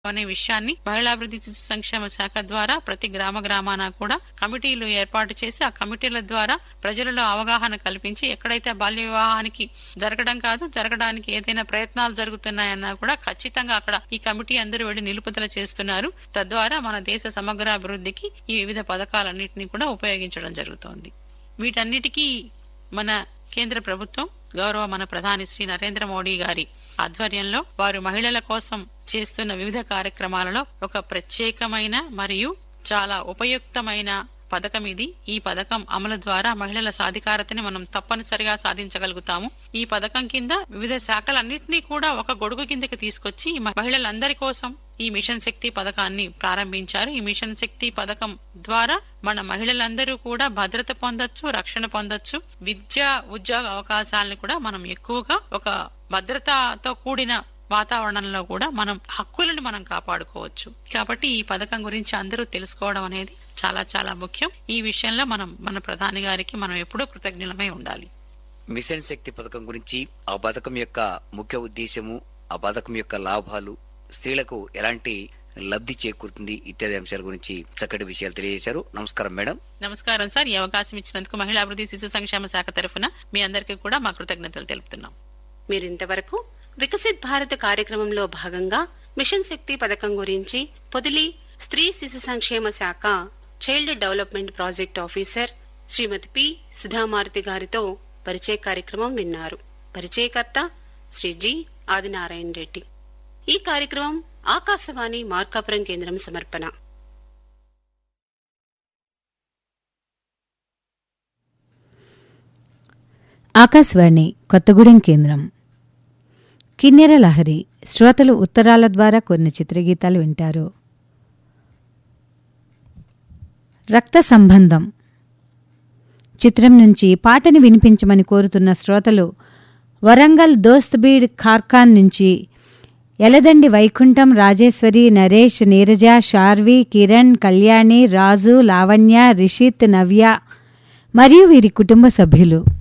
అనే విషయాన్ని మహిళాభివృద్ధి శిశు సంక్షేమ శాఖ ద్వారా ప్రతి గ్రామ గ్రామాన కూడా కమిటీలు ఏర్పాటు చేసి ఆ కమిటీల ద్వారా ప్రజలలో అవగాహన కల్పించి ఎక్కడైతే బాల్య వివాహానికి జరగడం కాదు జరగడానికి ఏదైనా ప్రయత్నాలు జరుగుతున్నాయన్నా కూడా ఖచ్చితంగా అక్కడ ఈ కమిటీ అందరూ వెళ్లి నిలుపుదల చేస్తున్నారు తద్వారా మన దేశ సమగ్ర అభివృద్ధికి ఈ వివిధ పథకాలన్నింటినీ కూడా ఉపయోగించడం జరుగుతోంది వీటన్నిటికీ మన కేంద్ర ప్రభుత్వం గౌరవ మన ప్రధాని శ్రీ నరేంద్ర మోడీ గారి ఆధ్వర్యంలో వారు మహిళల కోసం చేస్తున్న వివిధ కార్యక్రమాలలో ఒక ప్రత్యేకమైన మరియు చాలా ఉపయుక్తమైన పథకం ఇది ఈ పథకం అమలు ద్వారా మహిళల సాధికారతని మనం తప్పనిసరిగా సాధించగలుగుతాము ఈ పథకం కింద వివిధ శాఖలన్నింటినీ కూడా ఒక గొడుగు కిందకి తీసుకొచ్చి ఈ మహిళలందరి కోసం ఈ మిషన్ శక్తి పథకాన్ని ప్రారంభించారు ఈ మిషన్ శక్తి పథకం ద్వారా మన మహిళలందరూ కూడా భద్రత పొందొచ్చు రక్షణ పొందొచ్చు విద్య ఉద్యోగ అవకాశాలను కూడా మనం ఎక్కువగా ఒక భద్రతతో కూడిన వాతావరణంలో కూడా మనం హక్కులను మనం కాపాడుకోవచ్చు కాబట్టి ఈ పథకం గురించి అందరూ తెలుసుకోవడం అనేది చాలా చాలా ముఖ్యం ఈ విషయంలో మనం మన ప్రధాని గారికి మనం ఎప్పుడూ కృతజ్ఞులమై ఉండాలి మిషన్ శక్తి పథకం గురించి ఆ పథకం యొక్క ముఖ్య ఉద్దేశము ఆ పథకం యొక్క లాభాలు స్త్రీలకు ఎలాంటి లబ్ధి చేకూరుతుంది ఇత్యాది అంశాల గురించి చక్కటి విషయాలు తెలియజేశారు నమస్కారం మేడం నమస్కారం సార్ ఈ అవకాశం ఇచ్చినందుకు మహిళా అభివృద్ధి శిశు సంక్షేమ శాఖ తరఫున మీ అందరికీ కూడా మా కృతజ్ఞతలు తెలుపుతున్నాం మీరింతవరకు వికసిత్ భారత్ కార్యక్రమంలో భాగంగా మిషన్ శక్తి పథకం గురించి పొదిలి స్త్రీ శిశు సంక్షేమ శాఖ child development project officer Shrimati P Sudhamaruthi గారితో పరిచయ కార్యక్రమం విన్నారు పరిచయకర్త శ్రీ జి ఆదినారాయణ రెడ్డి ఈ కార్యక్రమం ఆకాశవాణి మార్కాపురం కేంద్రం సమర్పణ ఆకాశవాణి కొత్తగూడెం కేంద్రం కిన్నెర లహరి శ్రోతలు ఉత్తరాల ద్వారా కొన్ని చిత్రగీతాలు వింటారు రక్త సంబంధం చిత్రం నుంచి పాటని వినిపించమని కోరుతున్న శ్రోతలు వరంగల్ దోస్త్ బీడ్ ఖార్ఖాన్ నుంచి ఎలదండి వైకుంఠం రాజేశ్వరి నరేష్ నీరజ షార్వి కిరణ్ కళ్యాణి రాజు లావణ్య రిషిత్ నవ్య మరియు వీరి కుటుంబ సభ్యులు